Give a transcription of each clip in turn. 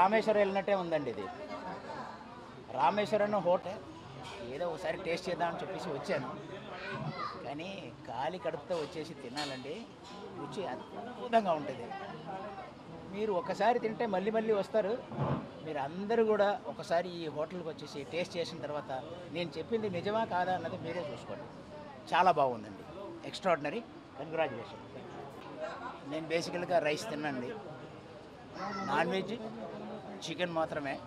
రామేశ్వరం వెళ్ళినట్టే ఉందండి ఇది రామేశ్వరం హోటల్ ఏదో ఒకసారి టేస్ట్ చేద్దామని చెప్పేసి వచ్చాను కానీ ఖాళీ కడుపుతో వచ్చేసి తినాలండి రుచి అద్భుతంగా ఉంటుంది మీరు ఒకసారి తింటే మళ్ళీ మళ్ళీ వస్తారు మీరు అందరూ కూడా ఒకసారి ఈ హోటల్కి వచ్చేసి టేస్ట్ చేసిన తర్వాత నేను చెప్పింది నిజమా కాదా అన్నది మీరే చూసుకోండి చాలా బాగుందండి ఎక్స్ట్రాడినరీ కంగ్రాచులేషన్ నేను బేసికల్గా రైస్ తినండి నాన్ వెజ్ చికెన్ మాత్రమే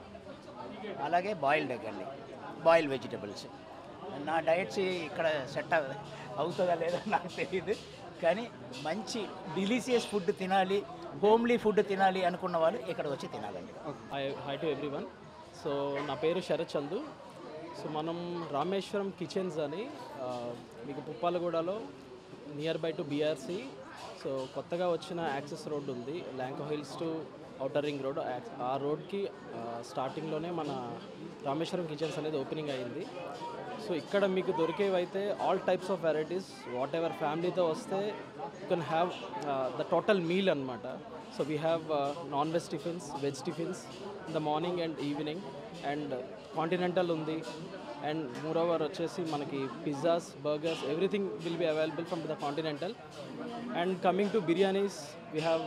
అలాగే బాయిల్డ్ ఎగ్ అండి బాయిల్ వెజిటబుల్స్ నా డైట్స్ ఇక్కడ సెట్ అవుతుందా లేదో నాకు తెలియదు కానీ మంచి డిలీషియస్ ఫుడ్ తినాలి హోమ్లీ ఫుడ్ తినాలి అనుకున్న వాళ్ళు ఇక్కడ వచ్చి తినాలండి hi hi to everyone so నా పేరు శరత్ చందు సో మనం రామేశ్వరం కిచెన్స్ అని ఆ, మీకు పుప్పాలగూడలో near by to BRC so కొత్తగా వచ్చిన యాక్సెస్ రోడ్ ఉంది Lanco hills to outer ring road ఆ రోడ్కి స్టార్టింగ్లోనే మన రామేశ్వరం కిచెన్స్ అనేది ఓపెనింగ్ అయింది సో ఇక్కడ మీకు దొరికేవైతే all types of varieties whatever ఫ్యామిలీతో వస్తే you can have the total meal అనమాట so we have non veg tiffins veg tiffins in the morning and evening and continental ఉంది అండ్ మోర్ ఓవర్ వచ్చేసి మనకి pizzas burgers everything will be available from the continental and coming to biryanis we have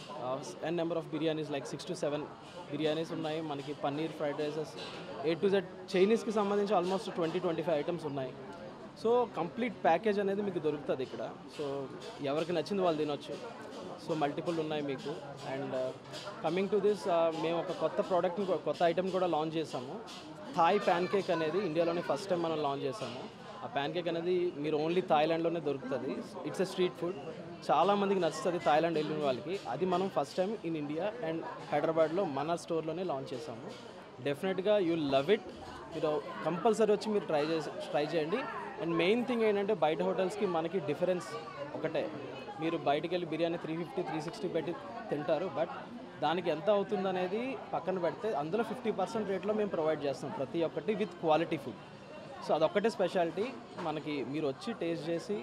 an number of biryanis like six to seven biryanis ఉన్నాయి మనకి paneer fried rices A to Z చైనీస్కి సంబంధించి almost twenty twenty five items ఉన్నాయి so complete package అనేది మీకు దొరుకుతుంది ఇక్కడ so ఎవరికి నచ్చింది వాళ్ళు తినొచ్చు సో మల్టిపుల్ ఉన్నాయి మీకు అండ్ కమింగ్ టు దిస్ మేము ఒక కొత్త ప్రోడక్ట్ని కొత్త ఐటమ్ కూడా లాంచ్ చేసాము థాయ్ ప్యాన్ కేక్ అనేది ఇండియాలోనే ఫస్ట్ టైం మనం లాంచ్ చేసాము ఆ ప్యాన్ కేక్ అనేది మీరు ఓన్లీ థాయిలాండ్లోనే దొరుకుతుంది ఇట్స్ ఎ స్ట్రీట్ ఫుడ్ చాలా మందికి నచ్చుతుంది థాయిలాండ్ వెళ్ళిన వాళ్ళకి అది మనం first time in India and హైదరాబాద్లో మన స్టోర్లోనే లాంచ్ చేసాము డెఫినెట్గా యూ లవ్ ఇట్ మీరు కంపల్సరీ వచ్చి మీరు ట్రై చేసి ట్రై చేయండి అండ్ మెయిన్ థింగ్ ఏంటంటే బయట హోటల్స్కి మనకి డిఫరెన్స్ ఒకటే మీరు బయటికి వెళ్ళి biryani three fifty three sixty పెట్టి తింటారు బట్ దానికి ఎంత అవుతుంది అనేది పక్కన పెడితే అందులో ఫిఫ్టీ పర్సెంట్ రేట్లో మేము ప్రొవైడ్ చేస్తాం ప్రతి ఒక్కటి విత్ క్వాలిటీ ఫుడ్ సో అదొక్కటే స్పెషాలిటీ మనకి మీరు వచ్చి టేస్ట్ చేసి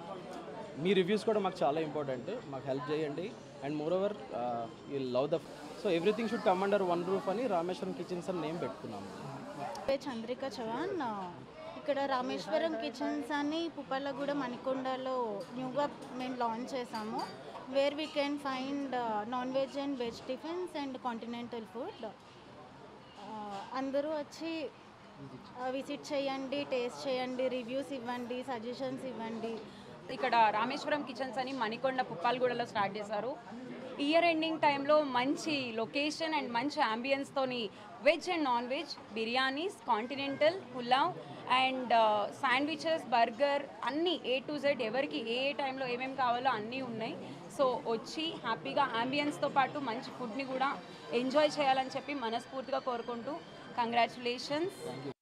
మీ రివ్యూస్ కూడా మాకు చాలా ఇంపార్టెంట్ మాకు హెల్ప్ చేయండి and moreover you love the so everything should come under one roof అని రామేశ్వరం కిచెన్స్ అని నేమ్ పెట్టుకున్నాము పేరు చంద్రిక చవాన్ ఆ, ఇక్కడ రామేశ్వరం కిచెన్స్ అని పుప్పలగూడ మణికొండలో న్యూగా మేము లాంచ్ చేసాము where we can find non veg and veg tiffins and continental food అందరూ వచ్చి విజిట్ చేయండి టేస్ట్ చేయండి రివ్యూస్ ఇవ్వండి సజెషన్స్ ఇవ్వండి ఇక్కడ రామేశ్వరం కిచెన్స్ అని మణికొండ పుప్పాలగూడలో స్టార్ట్ చేశారు ఇయర్ ఎండింగ్ టైంలో మంచి లొకేషన్ అండ్ మంచి అంబియన్స్తోని veg and non veg biryanis continental pulao and sandwiches burger అన్నీ ఏ టు జెడ్ ఎవరికి ఏ ఏ టైంలో ఏమేమి కావాలో అన్నీ ఉన్నాయి సో వచ్చి హ్యాపీగా అంబియన్స్తో పాటు మంచి ఫుడ్ని కూడా ఎంజాయ్ చేయాలని చెప్పి మనస్ఫూర్తిగా కోరుకుంటూ కంగ్రాచులేషన్స్